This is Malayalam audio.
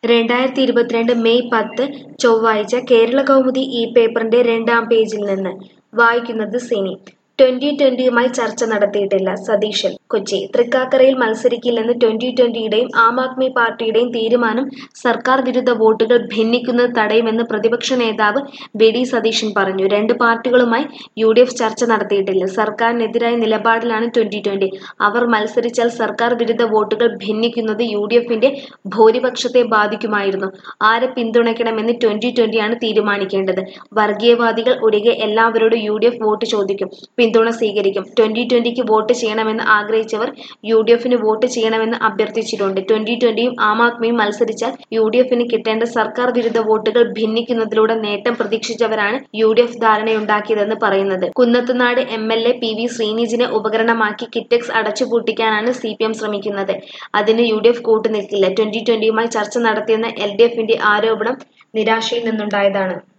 രണ്ടായിരത്തി ഇരുപത്തിരണ്ട് മെയ് പത്ത് ചൊവ്വാഴ്ച കേരള കൗമുദി ഈ പേപ്പറിന്റെ രണ്ടാം പേജിൽ നിന്ന് വായിക്കുന്നത് സിനി ട്വന്റി ട്വന്റിയുമായി ചർച്ച നടത്തിയിട്ടില്ല സതീശൻ കൊച്ചി തൃക്കാക്കരയിൽ മത്സരിക്കില്ലെന്ന് ട്വന്റി ട്വന്റിയുടെയും ആം ആദ്മി പാർട്ടിയുടെയും തീരുമാനം സർക്കാർ വിരുദ്ധ വോട്ടുകൾ ഭിന്നിക്കുന്നത് തടയുമെന്ന് പ്രതിപക്ഷ നേതാവ് വി ഡി സതീശൻ പറഞ്ഞു രണ്ട് പാർട്ടികളുമായി യു ഡി എഫ് ചർച്ച നടത്തിയിട്ടില്ല സർക്കാരിനെതിരായ നിലപാടിലാണ് ട്വന്റി ട്വന്റി അവർ മത്സരിച്ചാൽ സർക്കാർ വിരുദ്ധ വോട്ടുകൾ ഭിന്നിക്കുന്നത് യു ഡി എഫിന്റെ ഭൂരിപക്ഷത്തെ ബാധിക്കുമായിരുന്നു ആരെ പിന്തുണയ്ക്കണമെന്ന് ട്വന്റി ട്വന്റിയാണ് തീരുമാനിക്കേണ്ടത് വർഗീയവാദികൾ ഒഴികെ എല്ലാവരോടും യു ഡി എഫ് വോട്ട് ചോദിക്കും പിന്തുണ സ്വീകരിക്കും ട്വന്റി ട്വന്റിക്ക് വോട്ട് ചെയ്യണമെന്ന് ആഗ്രഹിച്ചവർ യു ഡി എഫിന് വോട്ട് ചെയ്യണമെന്ന് അഭ്യർത്ഥിച്ചിട്ടുണ്ട് ട്വന്റി ട്വന്റിയും ആം ആദ്മിയും മത്സരിച്ചാൽ യു ഡി എഫിന് കിട്ടേണ്ട സർക്കാർ വിരുദ്ധ വോട്ടുകൾ ഭിന്നിക്കുന്നതിലൂടെ നേട്ടം പ്രതീക്ഷിച്ചവരാണ് യു ഡി എഫ് ധാരണയുണ്ടാക്കിയതെന്ന് പറയുന്നത് Kunnathunad M L A P V ശ്രീനിജിനെ ഉപകരണമാക്കി കിറ്റക്സ് അടച്ചുപൂട്ടിക്കാനാണ് സി പി എം ശ്രമിക്കുന്നത് അതിന് യു ഡി എഫ് കൂട്ടുനിൽക്കില്ല ട്വന്റി ട്വന്റിയുമായി ചർച്ച നടത്തിയെന്ന എൽ ഡി എഫിന്റെ ആരോപണം നിരാശയിൽ നിന്നുണ്ടായതാണ്